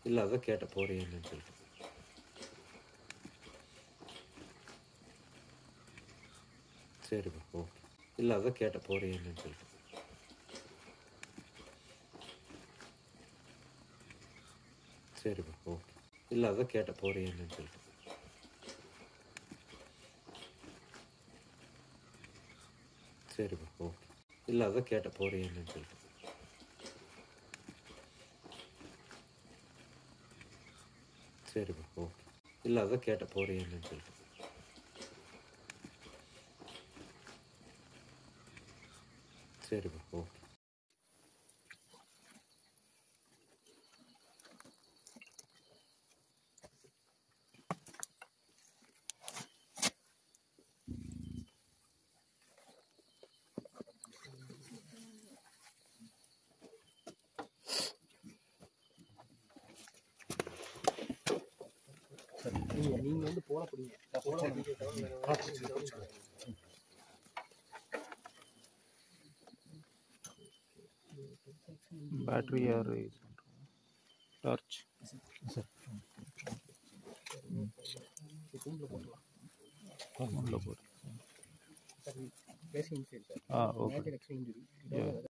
இல்லை அதான் கேட்ட போறியான்னு சொல்லிட்டு சரிப்பா ஓகே இல்லை அதான் கேட்ட போறியான்னு சொல்லிட்டு சரிப்பா ஓகே இல்லை அதான் கேட்ட போறியான்னு சொல்லிட்டு சரிப்பா ஓகே இல்லை அதான் கேட்ட போறியான்னு சொல்லிட்டு சரிப்பா ஓகே இல்லை அதான் கேட்ட போறியான்னு சொல்லிட்டு சரிப்பா ஓகே நீங்க நீங்க வந்து போன பிடிங்க போன பேட்டரி யார் டார்ச் ரூம்ல போட்டுலாம் உள்ள போடு பேசி சார் ஆ ஓகே மேஜர் எக்ஸ்பிளைன்